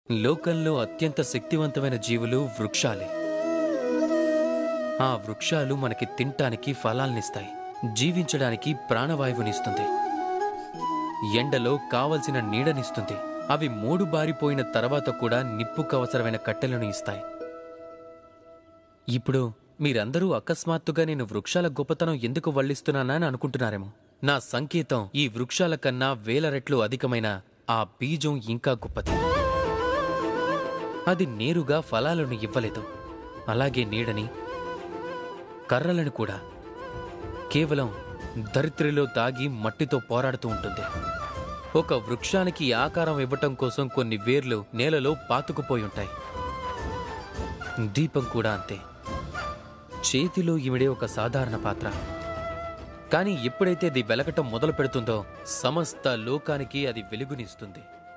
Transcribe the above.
లోకంలో అత్యంత శక్తివంతమైన జీవులు వృక్షాలే ఆ వృక్షాలు మనకి తింటానికి ఫలాల్నిస్తాయి జీవించడానికి ప్రాణవాయువునిస్తుంది ఎండలో కావలసిన నీడనిస్తుంది అవి మూడు బారిపోయిన తర్వాత కూడా నిప్పుకు అవసరమైన కట్టెలను ఇస్తాయి ఇప్పుడు మీరందరూ అకస్మాత్తుగా నేను వృక్షాల గొప్పతనం ఎందుకు వల్లిస్తున్నానా అని అనుకుంటున్నారేమో నా సంకేతం ఈ వృక్షాల కన్నా వేల రెట్లు అధికమైన ఆ బీజం ఇంకా గొప్పది అది నేరుగా ఫలాలను ఇవ్వలేదు అలాగే నీడని కర్రలను కూడా కేవలం దరిద్రిలో దాగి మట్టితో పోరాడుతూ ఉంటుంది ఒక వృక్షానికి ఆకారం ఇవ్వటం కోసం కొన్ని వేర్లు నేలలో పాతుకుపోయి ఉంటాయి దీపం కూడా అంతే చేతిలో ఈవిడే ఒక సాధారణ పాత్ర కానీ ఎప్పుడైతే అది వెలకటం మొదలు పెడుతుందో సమస్త లోకానికి అది వెలుగునిస్తుంది